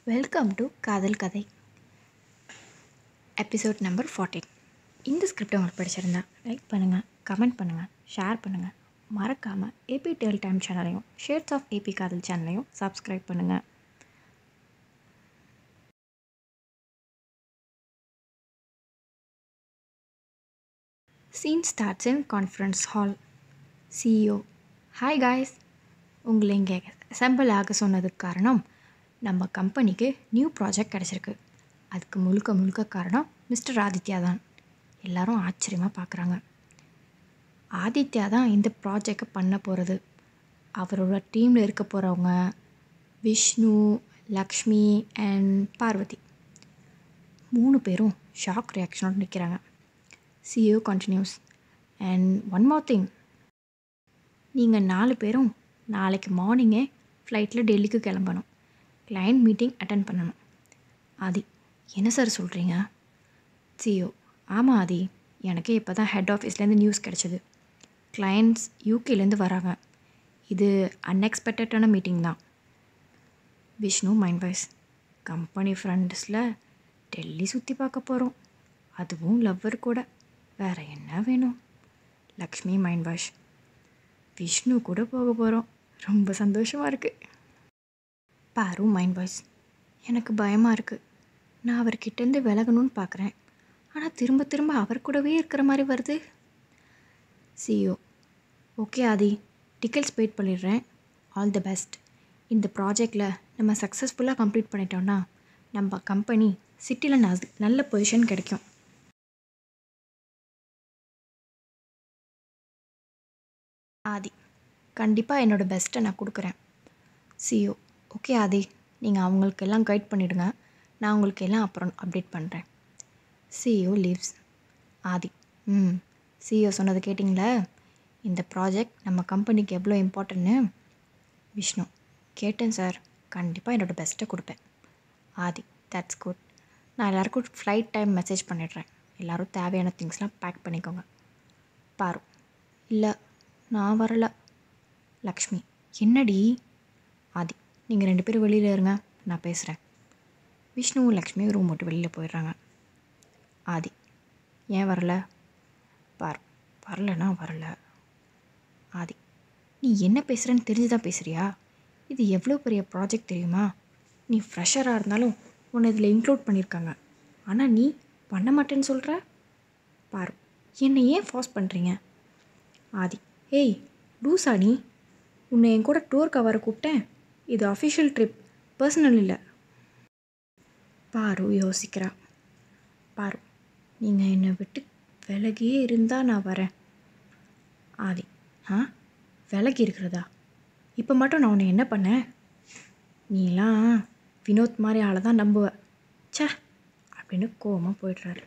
welcome to காதல் கதை episode number ஃபார்ட்டின் இந்த ஸ்கிரிப்ட் உங்களுக்கு பிடிச்சிருந்தா லைக் பண்ணுங்கள் கமெண்ட் பண்ணுங்கள் ஷேர் பண்ணுங்கள் மறக்காமல் ஏபி டெல் டைம் சேனலையும் ஷேர்ட்ஸ் ஆஃப் ஏபி காதல் சேனலையும் சப்ஸ்கிரைப் பண்ணுங்கள் scene starts in conference hall CEO hi guys உங்களை இங்கே அசம்பிள் ஆக சொன்னதுக்கு காரணம் நம்ம கம்பெனிக்கு நியூ ப்ராஜெக்ட் கிடச்சிருக்கு அதுக்கு முழுக்க முழுக்க காரணம் மிஸ்டர் ஆதித்யா தான் எல்லாரும் ஆச்சரியமாக பார்க்குறாங்க ஆதித்யா தான் இந்த ப்ராஜெக்டை பண்ண போகிறது அவரோட டீமில் இருக்க போகிறவங்க விஷ்ணு லக்ஷ்மி அண்ட் பார்வதி மூணு பேரும் ஷாக் ரியாக்ஷனோடு நிற்கிறாங்க CEO continues and one more thing நீங்கள் நாலு பேரும் நாளைக்கு மார்னிங்கே ஃப்ளைட்டில் டெல்லிக்கு கிளம்பணும் கிளைண்ட் மீட்டிங் அட்டன் பண்ணணும் ஆதி என்ன சார் சொல்கிறீங்க சிஓ ஆமாம் ஆதி எனக்கு இப்போ தான் ஹெட் ஆஃபீஸ்லேருந்து நியூஸ் கிடச்சிது கிளைண்ட்ஸ் யூகேலேருந்து வராங்க இது அன்எக்ஸ்பெக்டடான மீட்டிங் தான் விஷ்ணு மைண்ட் வாய்ஸ் கம்பெனி ஃப்ரெண்ட்ஸில் டெல்லி சுற்றி பார்க்க போகிறோம் அதுவும் லவ்வர் கூட வேறு என்ன வேணும் லக்ஷ்மி மைண்ட் வாஷ் விஷ்ணு கூட போக போகிறோம் ரொம்ப சந்தோஷமாக இருக்குது பாரு மைண்ட் வாய்ஸ் எனக்கு பயமாக இருக்குது நான் அவர்கிட்டேருந்து விலகணும்னு பார்க்குறேன் ஆனால் திரும்ப திரும்ப அவர் கூடவே இருக்கிற மாதிரி வருது CEO okay Adhi tickets wait பண்ணிடுறேன் ஆல் தி பெஸ்ட் இந்த ப்ராஜெக்டில் நம்ம சக்ஸஸ்ஃபுல்லாக கம்ப்ளீட் பண்ணிட்டோம்னா நம்ம கம்பெனி சிட்டியில் நல்ல பொசிஷன் கிடைக்கும் ஆதி கண்டிப்பாக என்னோடய பெஸ்ட்டை நான் கொடுக்குறேன் சிஓ ஓகே ஆதி நீங்கள் அவங்களுக்கு எல்லாம் கைட் பண்ணிவிடுங்க நான் உங்களுக்கு எல்லாம் அப்புறம் அப்டேட் பண்ணுறேன் சிஇஓ லீவ்ஸ் ஆதி ம் சிஇஓ சொன்னது கேட்டிங்களா இந்த ப்ராஜெக்ட் நம்ம கம்பெனிக்கு எவ்வளோ இம்பார்ட்டன்ட்னு விஷ்ணு கேட்டேன் சார் கண்டிப்பாக என்னோடய பெஸ்ட்டை கொடுப்பேன் ஆதி தட்ஸ் குட் நான் எல்லாருக்கும் ஃப்ளைட் டைம் மெசேஜ் பண்ணிடுறேன் எல்லோரும் தேவையான திங்ஸ்லாம் பேக் பண்ணிக்கோங்க பாரு இல்லை நான் வரல லக்ஷ்மி என்னடி ஆதி நீங்கள் ரெண்டு பேரும் வெளியில் இருங்க நான் பேசுகிறேன் விஷ்ணுவும் லக்ஷ்மியும் ரூம் விட்டு வெளியில் போயிடுறாங்க ஆதி ஏன் வரல பார் வரலனா வரல ஆதி நீ என்ன பேசுகிறேன்னு தெரிஞ்சு தான் பேசுகிறியா இது எவ்வளோ பெரிய ப்ராஜெக்ட் தெரியுமா நீ ஃப்ரெஷராக இருந்தாலும் உன்னை இதில் இன்க்ளூட் பண்ணியிருக்காங்க ஆனால் நீ பண்ண மாட்டேன்னு சொல்கிற பாரு என்னை ஏன் ஃபாஸ் பண்ணுறீங்க ஆதி ஏய் லூசா நீ உன்னை என் கூட டூர் கவர கூப்பிட்டேன் இது அஃபிஷியல் ட்ரிப் பர்சனல் இல்லை பாரு யோசிக்கிறா பாரு நீங்கள் என்னை விட்டு விலகியே இருந்தால் நான் வரேன் ஆதி ஆ விலகி இருக்கிறதா இப்போ மட்டும் நான் உன்னை என்ன பண்ணேன் நீலாம் வினோத் மாதிரி ஆளை தான் நம்புவ ச்சே அப்படின்னு கோவமாக போயிடுறாரு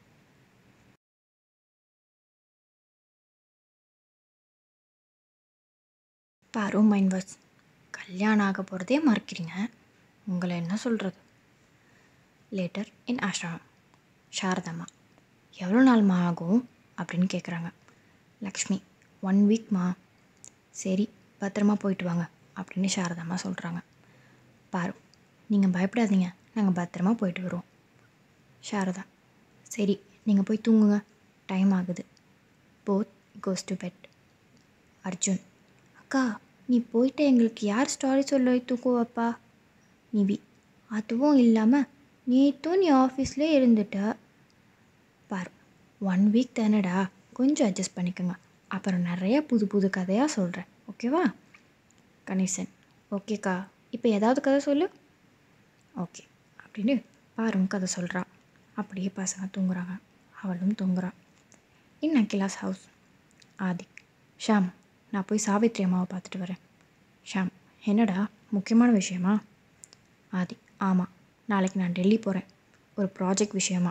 பாரு மைண்ட் வாஷ் கல்யாணம் ஆக போகிறதே மறக்கிறீங்க உங்களை என்ன சொல்கிறது லேட்டர் இன் ஆஷ்ரமம் சாரதாம்மா எவ்வளோ நாள்மா ஆகும் அப்படின்னு கேட்குறாங்க லக்ஷ்மி ஒன் வீக்மா சரி பத்திரமா போயிட்டு வாங்க அப்படின்னு சாரதாம்மா சொல்கிறாங்க பாரு நீங்கள் பயப்படாதீங்க நாங்கள் பத்திரமா போயிட்டு வருவோம் சாரதா சரி நீங்கள் போய் தூங்குங்க டைம் ஆகுது both goes to bed Arjun அக்கா நீ போயிட்டு எங்களுக்கு யார் ஸ்டாரி சொல்ல தூக்குவப்பா நிவி அதுவும் இல்லாமல் நேற்றும் நீ ஆஃபீஸ்லேயே இருந்துட்ட பார் ஒன் வீக் தானடா கொஞ்சம் அட்ஜஸ்ட் பண்ணிக்கோங்க அப்புறம் நிறையா புது புது கதையாக சொல்கிறேன் ஓகேவா கணேசன் ஓகேக்கா இப்போ ஏதாவது கதை சொல்லு ஓகே அப்படின்னு பாரும் கதை சொல்கிறா அப்படியே பசங்க தூங்குறாங்க அவளும் தூங்குறா இன் அகிலாஸ் ஹவுஸ் ஆதி ஷாம் நான் போய் சாவித்ரி அம்மாவை பார்த்துட்டு வரேன் ஷாம் என்னடா முக்கியமான விஷயமா ஆதி ஆமாம் நாளைக்கு நான் டெல்லி போகிறேன் ஒரு ப்ராஜெக்ட் விஷயமா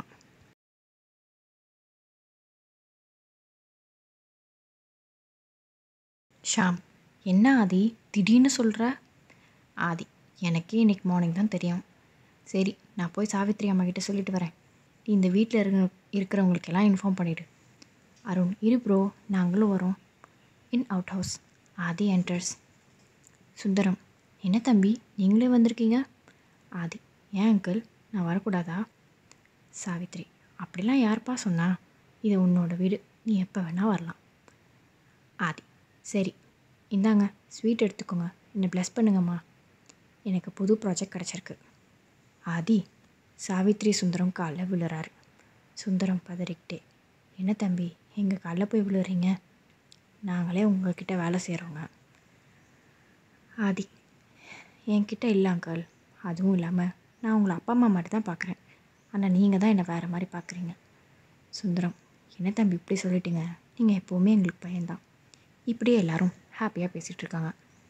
ஷாம் என்ன ஆதி திடீர்னு சொல்கிற ஆதி எனக்கே இன்னைக்கு மார்னிங் தான் தெரியும் சரி நான் போய் சாவித்ரி அம்மா கிட்ட சொல்லிட்டு வரேன் நீ இந்த வீட்டில் இருக்க இருக்கிறவங்களுக்கெல்லாம் இன்ஃபார்ம் பண்ணிவிடு அருண் இரு ப்ரோ நாங்களும் வரோம் in out house Adhi enters Sundaram என்ன தம்பி நீங்களே வந்திருக்கீங்க ஆதி ஏன் அங்கிள் நான் வரக்கூடாதா சாவித்ரி அப்படிலாம் யார்ப்பா சொன்னா இது உன்னோட வீடு நீ எப்போ வேணால் வரலாம் ஆதி சரி இந்தாங்க ஸ்வீட் எடுத்துக்கோங்க என்னை ப்ளஸ் பண்ணுங்கம்மா எனக்கு புது ப்ராஜெக்ட் கிடச்சிருக்கு ஆதி சாவித்ரி சுந்தரம் காலில் விழுறாரு சுந்தரம் பதறிக்கிட்டே என்ன தம்பி எங்கள் காலில் போய் விழுறீங்க நாங்களே உங்ககிட்ட வேலை செய்கிறோங்க ஆதி என்கிட்ட இல்லை அங்கிள் அதுவும் இல்லாமல் நான் உங்களை அப்பா அம்மா மாதிரி தான் பார்க்குறேன் ஆனால் நீங்கள் தான் என்னை வேறு மாதிரி பார்க்குறீங்க சுந்தரம் என்ன தம்பி இப்படி சொல்லிட்டீங்க நீங்கள் எப்போவுமே எங்களுக்கு பையன்தான் இப்படியே எல்லாரும் ஹாப்பியாக பேசிகிட்டு இருக்காங்க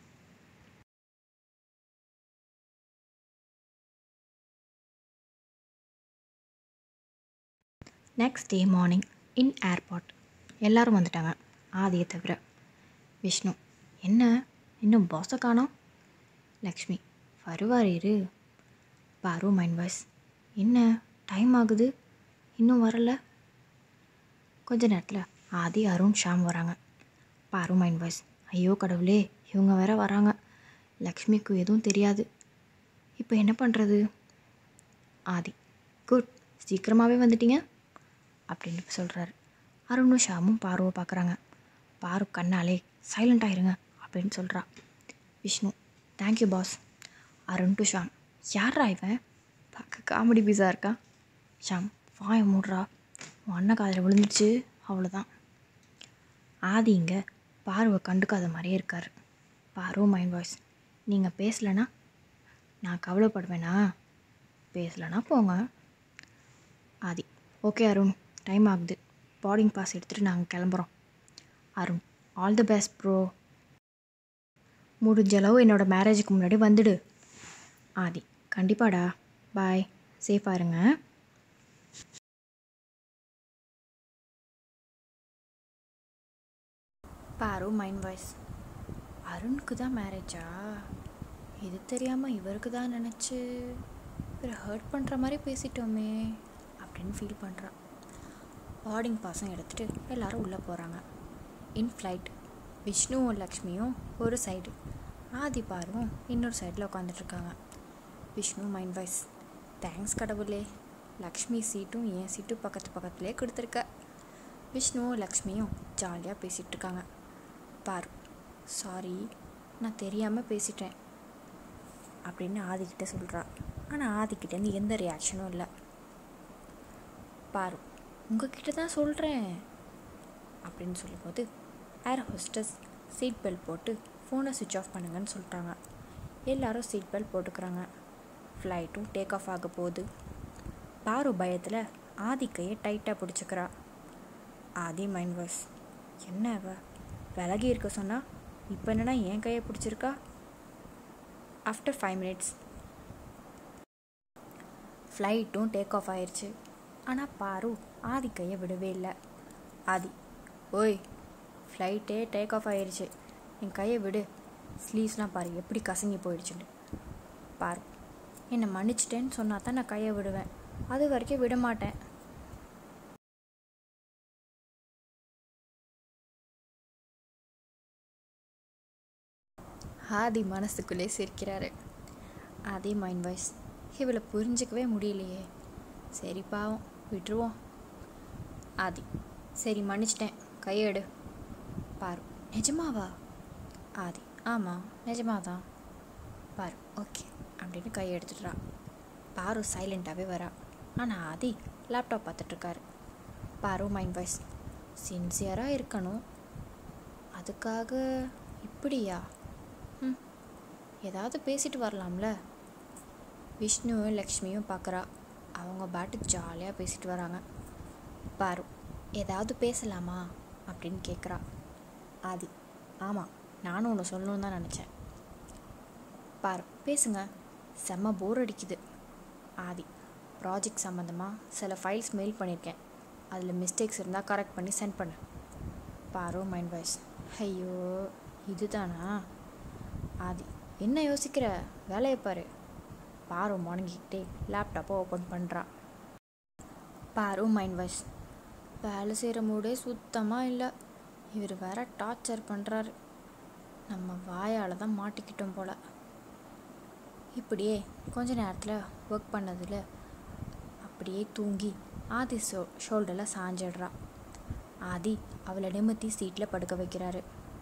நெக்ஸ்ட் டே மார்னிங் இன் ஏர்பார்ட் எல்லாரும் வந்துட்டாங்க ஆதியை தவிர விஷ்ணு என்ன இன்னும் பாஸை காணோம் லக்ஷ்மி வருவார் இரு பாரு மைண்ட் வாய்ஸ் என்ன டைம் ஆகுது இன்னும் வரல கொஞ்ச நேரத்தில் ஆதி அருண் ஷாம் வராங்க பாரு மைண்ட் வாய்ஸ் ஐயோ கடவுளே இவங்க வேற வராங்க லக்ஷ்மிக்கு எதுவும் தெரியாது இப்போ என்ன பண்ணுறது ஆதி குட் சீக்கிரமாகவே வந்துட்டீங்க அப்படின்னு சொல்கிறாரு அருணும் ஷாமும் பாருவை பார்க்குறாங்க பாரு கண்ணாலே சைலண்ட் ஆயிருங்க அப்படின்னு சொல்கிறா Vishnu thank you boss Arun to Sham யாரா இவன் பார்க்க காமெடி பீஸாக இருக்கா ஷாம் வாய மூடுறா உன் அண்ணன் காதில் விழுந்துச்சு அவ்வளோதான் ஆதி இங்கே பார்வை கண்டுக்காத மாதிரியே இருக்கார் பாரு மைண்ட் வாய்ஸ் நீங்கள் பேசலைன்னா நான் கவலைப்படுவேனா பேசலைன்னா போங்க ஆதி ஓகே அருண் டைம் ஆகுது போர்டிங் பாஸ் எடுத்துகிட்டு நாங்கள் கிளம்புறோம் Arun all the best bro முடிஞ்ச அளவு என்னோடய மேரேஜுக்கு முன்னாடி வந்துடு ஆதி கண்டிப்பாடா பாய் சேஃபாக இருங்க பாரு மைண்ட் வாய்ஸ் அருணுக்கு தான் மேரேஜா இது தெரியாமல் இவருக்கு தான் நினச்சி இவரை ஹர்ட் பண்ணுற மாதிரி பேசிட்டோமே அப்படின்னு ஃபீல் பண்ணுறா போர்டிங் பாஸும் எடுத்துகிட்டு எல்லாரும் உள்ளே போகிறாங்க இன் ஃப்ளைட் விஷ்ணுவும் லக்ஷ்மியும் ஒரு சைடு ஆதி பாருவும் இன்னொரு சைடில் உட்காந்துட்ருக்காங்க விஷ்ணு மைண்ட் வாய்ஸ் தேங்க்ஸ் கடவுளே லக்ஷ்மி சீட்டும் என் சீட்டும் பக்கத்து பக்கத்துலேயே கொடுத்துருக்க விஷ்ணுவும் லக்ஷ்மியும் ஜாலியாக பேசிகிட்டு இருக்காங்க பாரு சாரி நான் தெரியாமல் பேசிட்டேன் அப்படின்னு ஆதிக்கிட்ட சொல்கிறா ஆனால் ஆதிக்கிட்டேருந்து எந்த ரியாக்ஷனும் இல்லை பாரு உங்ககிட்ட தான் சொல்கிறேன் அப்படின்னு சொல்லும்போது ஏர் ஹோஸ்டஸ் சீட் பெல்ட் போட்டு ஃபோனை சுவிட்ச் ஆஃப் பண்ணுங்கன்னு சொல்லிட்டாங்க எல்லாரும் சீட் பெல்ட் போட்டுக்கிறாங்க ஃப்ளைட்டும் டேக் ஆஃப் ஆக போகுது பாரு பயத்தில் ஆதி கையை டைட்டாக பிடிச்சிக்கிறா ஆதி மைண்ட் வாய்ஸ் என்ன அவ விலகி இருக்க சொன்னா இப்போ என்னன்னா என் கையை பிடிச்சிருக்கா ஆஃப்டர் ஃபைவ் மினிட்ஸ் ஃப்ளைட்டும் டேக் ஆஃப் ஆயிடுச்சு ஆனால் பாரு ஆதி கையை விடவே இல்லை ஆதி ஓய் ஃப்ளைட்டே டேக் ஆஃப் ஆயிடுச்சு என் கையை விடு ஸ்லீவ்ஸ்லாம் பாரு எப்படி கசங்கி போயிடுச்சுன்னு பாரு என்னை மன்னிச்சிட்டேன்னு சொன்னா தான் நான் கையை விடுவேன் அது வரைக்கும் விட மாட்டேன் ஆதி மனசுக்குள்ளே சிரிக்கிறாரு ஆதி மைண்ட் வாய்ஸ் இவளை புரிஞ்சிக்கவே முடியலையே சரி பாவம் விட்டுருவோம் ஆதி சரி மன்னிச்சிட்டேன் கையெடு பாரு நிஜமாவா ஆதி ஆமாம் நிஜமாதான் பாரு ஓகே அப்படின்னு கை எடுத்துடுறா பாரு சைலண்ட்டாகவே வரா ஆனால் ஆதி லேப்டாப் பார்த்துட்ருக்காரு பாரு மைண்ட் வாய்ஸ் சின்சியராக இருக்கணும் அதுக்காக இப்படியா ம் ஏதாவது பேசிட்டு வரலாம்ல விஷ்ணுவும் லக்ஷ்மியும் பார்க்குறா அவங்க பாட்டு ஜாலியாக பேசிட்டு வராங்க பாரு ஏதாவது பேசலாமா அப்படின்னு கேட்குறா ஆதி ஆமாம் நானும் ஒன்று சொல்லணும்னு தான் நினச்சேன் பாரு பேசுங்க செம்ம போர் அடிக்குது ஆதி ப்ராஜெக்ட் சம்மந்தமாக சில ஃபைல்ஸ் மெயில் பண்ணியிருக்கேன் அதில் மிஸ்டேக்ஸ் இருந்தால் கரெக்ட் பண்ணி சென்ட் பண்ணு பாரு மைண்ட் வாய்ஸ் ஐயோ இதுதானா ஆதி என்ன யோசிக்கிற வேலையை பாரு பாரு முடங்கிக்கிட்டே லேப்டாப்பை ஓப்பன் பண்ணுறா பாரு மைண்ட் வாய்ஸ் வேலை செய்கிற மூடே சுத்தமாக இல்லை இவர் வேற டார்ச்சர் பண்ணுறாரு நம்ம வாயால் தான் மாட்டிக்கிட்டோம் போல இப்படியே கொஞ்ச நேரத்தில் ஒர்க் பண்ணதில் அப்படியே தூங்கி ஆதி ஷோ ஷோல்டரில் சாஞ்சிடுறா ஆதி அவளை நிமித்தி சீட்டில் படுக்க வைக்கிறாரு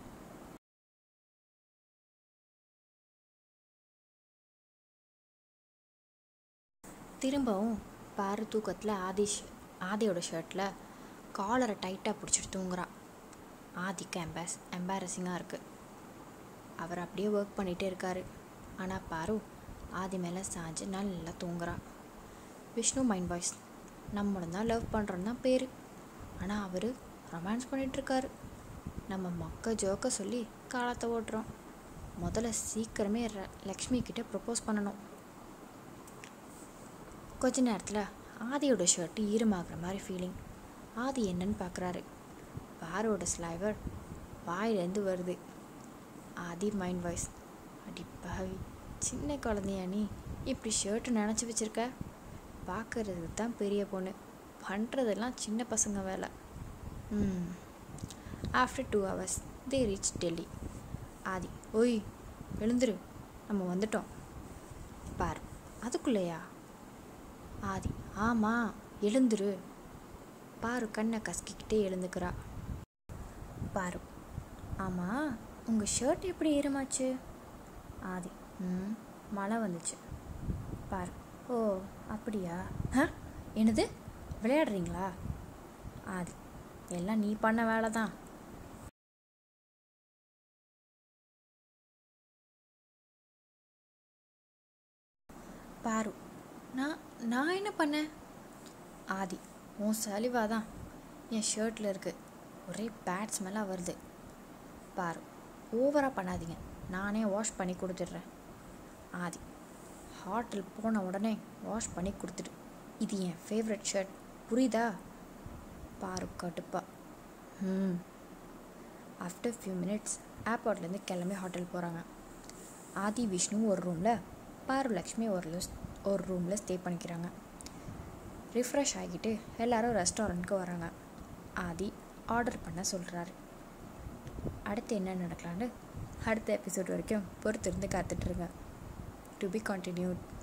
திரும்பவும் பாரு தூக்கத்தில் ஆதி ஷ- ஆதியோட ஷர்ட்டில் காலரை டைட்டாக பிடிச்சிட்டு தூங்குறா ஆதிக்கு எம்பாஸ் எம்பாரசிங்காக இருக்குது அவர் அப்படியே ஒர்க் பண்ணிகிட்டே இருக்காரு ஆனால் பாரு ஆதி மேலே சாஞ்சு நல்லா தூங்குறா விஷ்ணு மைண்ட் வாய்ஸ் நம்மளும் தான் லவ் பண்ணுறோன்னு தான் பேர் ஆனால் அவர் ரொமான்ஸ் பண்ணிகிட்ருக்காரு நம்ம மக்க ஜோக்க சொல்லி காலத்தை ஓட்டுறோம் முதல்ல சீக்கிரமே ர- லக்ஷ்மி கிட்ட ப்ரப்போஸ் பண்ணணும் கொஞ்ச நேரத்தில் ஆதியோட ஷர்ட்டு ஈரமாகிற மாதிரி ஃபீலிங் ஆதி என்னன்னு பார்க்குறாரு பாரோட ஸ்லைவர் வாயிலேருந்து வருது ஆதி மைண்ட் வாய்ஸ் அடி பாவி சின்ன குழந்தையா நீ இப்படி ஷர்ட்டு நினச்சி வச்சிருக்க பார்க்கறதுக்கு தான் பெரிய பொண்ணு பண்ணுறதெல்லாம் சின்ன பசங்க வேலை ம் after two hours they reach Delhi Adhi ஓய் எழுந்துரு நம்ம வந்துட்டோம் பார் அதுக்குள்ளேயா ஆதி ஆமாம் எழுந்துரு பாரு கண்ணை கசக்கிக்கிட்டே எழுந்துக்கிறா பாரு ஆமாம் உங்கள் ஷர்ட் எப்படி ஈரமாச்சு ஆதி ம் மழை வந்துச்சு பாரு ஓ அப்படியா ஆ என்னது விளையாடுறீங்களா ஆதி எல்லாம் நீ பண்ண வேலை தான் பாரு நான் நான் என்ன பண்ணேன் ஆதி உன் சலிவா தான் என் ஷர்ட்டில் இருக்கு ஒரே பேட் ஸ்மெல்லாக வருது பாரு ஓவராக பண்ணாதீங்க நானே வாஷ் பண்ணி கொடுத்துட்றேன் ஆதி ஹாட்டில் போன உடனே வாஷ் பண்ணி கொடுத்துடு இது என் ஃபேவரட் ஷர்ட் புரியுதா பாரு கடுப்பா ம் ஆஃப்டர் ஃபியூ மினிட்ஸ் ஏர்போர்ட்லேருந்து கிளம்பி ஹோட்டல் போகிறாங்க ஆதி விஷ்ணு ஒரு ரூமில் பாரு லக்ஷ்மி ஒரு லிஸ்- ஒரு ரூமில் ஸ்டே பண்ணிக்கிறாங்க ரிஃப்ரெஷ் ஆகிட்டு எல்லாரும் ரெஸ்டாரண்ட்க்கு வராங்க ஆதி ஆர்டர் பண்ண சொல்கிறாரு அடுத்து என்ன நடக்கலான்னு அடுத்த எபிசோட் வரைக்கும் பொறுத்திருந்து காத்துட்ருங்க டு பி கண்டினியூட்